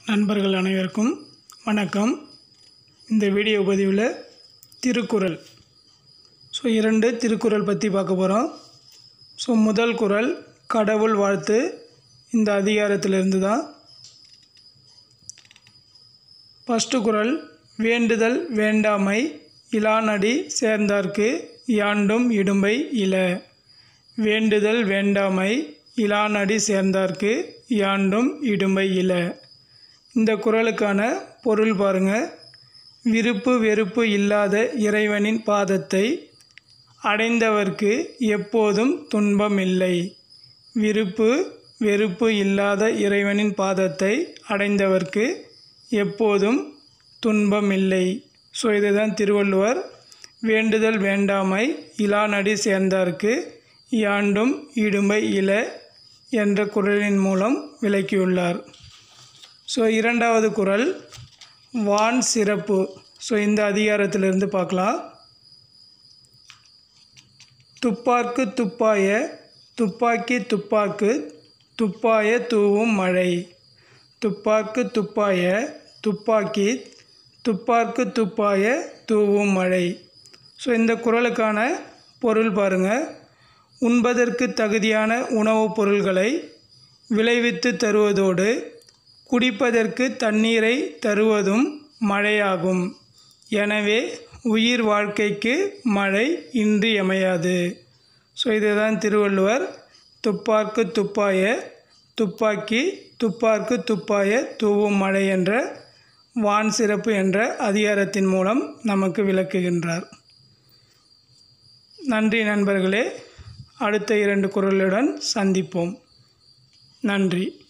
நண்பர்கள் அனைவருக்கும் வணக்கம் இந்த வீடியோ பதிவில் திருக்குறள் ஸோ இரண்டு திருக்குறள் பற்றி பார்க்க போகிறோம் ஸோ முதல் குறள் கடவுள் வாழ்த்து இந்த அதிகாரத்திலிருந்து தான் ஃபஸ்ட்டு குறள் வேண்டுதல் வேண்டாமை இலானடி சேர்ந்தார்க்கு யாண்டும் இடும்பை இல வேண்டுதல் வேண்டாமை இலானடி சேர்ந்தார்க்கு யாண்டும் இடும்பை இல இந்த குறளுக்கான பொருள் பாருங்க விருப்பு வெறுப்பு இல்லாத இறைவனின் பாதத்தை அடைந்தவர்க்கு எப்போதும் துன்பம் இல்லை விருப்பு வெறுப்பு இல்லாத இறைவனின் பாதத்தை அடைந்தவர்க்கு எப்போதும் துன்பம் இல்லை ஸோ இதுதான் திருவள்ளுவர் வேண்டுதல் வேண்டாமை இலானடி சேர்ந்தார்க்கு யாண்டும் இடும்பை இல என்ற குறளின் மூலம் விளக்கியுள்ளார் ஸோ இரண்டாவது குறள் வான் சிறப்பு ஸோ இந்த அதிகாரத்திலிருந்து பார்க்கலாம் துப்பார்க்கு துப்பாய துப்பாக்கி துப்பாக்கு துப்பாய தூவும் மழை துப்பார்க்கு துப்பாய துப்பாக்கி துப்பார்க்கு துப்பாய தூவும் மழை ஸோ இந்த குறளுக்கான பொருள் பாருங்கள் உண்பதற்கு தகுதியான உணவுப் பொருள்களை விளைவித்து தருவதோடு குடிப்பதற்கு தண்ணீரை தருவதும் மழையாகும் எனவே உயிர் வாழ்க்கைக்கு மழை இன்றியமையாது ஸோ இதுதான் திருவள்ளுவர் துப்பார்க்கு துப்பாய துப்பாக்கி துப்பார்க்கு துப்பாய தூவும் மழை என்ற வான் சிறப்பு என்ற அதிகாரத்தின் மூலம் நமக்கு விளக்குகின்றார் நன்றி நண்பர்களே அடுத்த இரண்டு குரலுடன் சந்திப்போம் நன்றி